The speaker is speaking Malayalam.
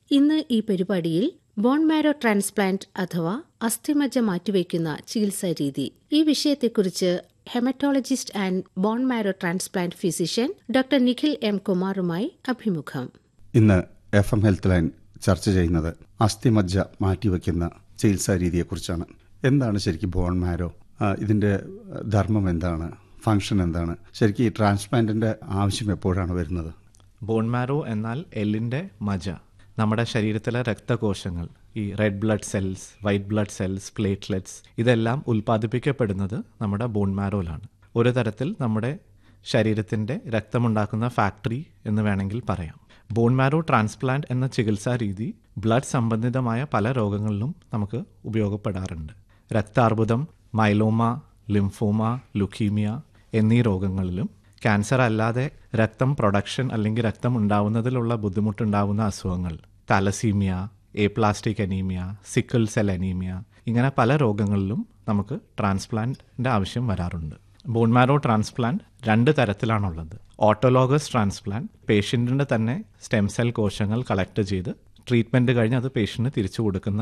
ഇന്ന് ഈ പരിപാടിയിൽ ബോൺ മാരോ ട്രാൻസ്പ്ലാന്റ് അഥവാ അസ്ഥിമജ്ജ മാറ്റിവെക്കുന്ന ചികിത്സാ രീതി ഈ വിഷയത്തെക്കുറിച്ച് haematologist and bone marrow transplant physician doctor Nikhil M കുമാറുമായി അഭിമുഖം ഇന്ന് എഫ് എം ഹെൽത്ത് ലൈൻ ചർച്ച ചെയ്യുന്നത് അസ്ഥിമജ്ജ മാറ്റിവെക്കുന്ന ചികിത്സാ രീതിയെക്കുറിച്ചാണ് എന്താണ് ശരിക്കും ബോൺ മാരോ ആ, ഇതിന്റെ ധർമ്മം എന്താണ് ഫംഗ്ഷൻ എന്താണ് ശരിക്കും ഈ ട്രാൻസ്പ്ലാന്റിന്റെ ആവശ്യം എപ്പോഴാണ് വരുന്നത് ബോൺ മാരോ എന്നാൽ എല്ലിൻ്റെ മജ നമ്മുടെ ശരീരത്തിലെ രക്തകോശങ്ങൾ ഈ red blood cells white blood cells platelets ഇതെല്ലാം ഉൽപ്പാദിപ്പിക്കപ്പെടുന്നത് നമ്മുടെ ബോൺ മാരോയിലാണ് ഒരു തരത്തിൽ നമ്മുടെ ശരീരത്തിൻ്റെ രക്തമുണ്ടാക്കുന്ന ഫാക്ടറി എന്ന് വേണമെങ്കിൽ പറയാം ബോൺ മാരോ ട്രാൻസ്പ്ലാന്റ് എന്ന ചികിത്സാ രീതി ബ്ലഡ് സംബന്ധിതമായ പല രോഗങ്ങളിലും നമുക്ക് ഉപയോഗപ്പെടാറുണ്ട് രക്താർബുദം മൈലോമ ലിംഫോമ ലുക്കീമിയ എന്നീ രോഗങ്ങളിലും ക്യാൻസർ അല്ലാതെ രക്തം പ്രൊഡക്ഷൻ അല്ലെങ്കിൽ രക്തം ഉണ്ടാവുന്നതിലുള്ള ബുദ്ധിമുട്ടുണ്ടാവുന്ന അസുഖങ്ങൾ thalassaemia aplastic anaemia sickle cell anaemia ഇങ്ങനെ പല രോഗങ്ങളിലും നമുക്ക് ട്രാൻസ്പ്ലാന്റിന്റെ ആവശ്യം വരാറുണ്ട് ബോൺമാരോ ട്രാൻസ്പ്ലാന്റ് രണ്ട് തരത്തിലാണുള്ളത് ഓട്ടോലോഗസ് ട്രാൻസ്പ്ലാന്റ് പേഷ്യന്റിന്റെ തന്നെ സ്റ്റെം സെൽ കോശങ്ങൾ കളക്ട് ചെയ്ത് ട്രീറ്റ്മെന്റ് കഴിഞ്ഞ് അത് പേഷ്യന്റിന് തിരിച്ചു കൊടുക്കുന്ന